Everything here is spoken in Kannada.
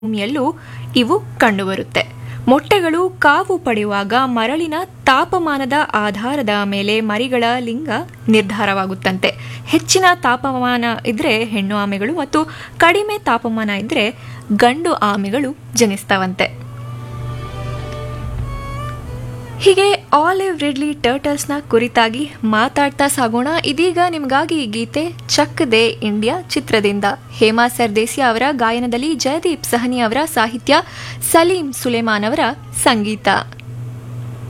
ಭೂಮಿಯಲ್ಲೂ ಇವು ಕಂಡುಬರುತ್ತೆ ಮೊಟ್ಟೆಗಳು ಕಾವು ಪಡೆಯುವಾಗ ಮರಳಿನ ತಾಪಮಾನದ ಆಧಾರದ ಮೇಲೆ ಮರಿಗಳ ಲಿಂಗ ನಿರ್ಧಾರವಾಗುತ್ತಂತೆ ಹೆಚ್ಚಿನ ತಾಪಮಾನ ಇದ್ರೆ ಹೆಣ್ಣು ಆಮೆಗಳು ಮತ್ತು ಕಡಿಮೆ ತಾಪಮಾನ ಇದ್ರೆ ಗಂಡು ಆಮೆಗಳು ಜನಿಸ್ತಾವಂತೆ ಹೀಗೆ ಆಲಿವ್ ರಿಡ್ಲಿ ಟರ್ಟಲ್ಸ್ನ ಕುರಿತಾಗಿ ಮಾತಾಡ್ತಾ ಸಾಗೋಣ ಇದೀಗ ನಿಮಗಾಗಿ ಈ ಗೀತೆ ಚಕ್ ದೇ ಇಂಡಿಯಾ ಚಿತ್ರದಿಂದ ಹೇಮಾ ಸರ್ದೇಸಿ ಅವರ ಗಾಯನದಲ್ಲಿ ಜಯದೀಪ್ ಸಹನಿ ಅವರ ಸಾಹಿತ್ಯ ಸಲೀಂ ಸುಲೇಮಾನ್ ಅವರ ಸಂಗೀತ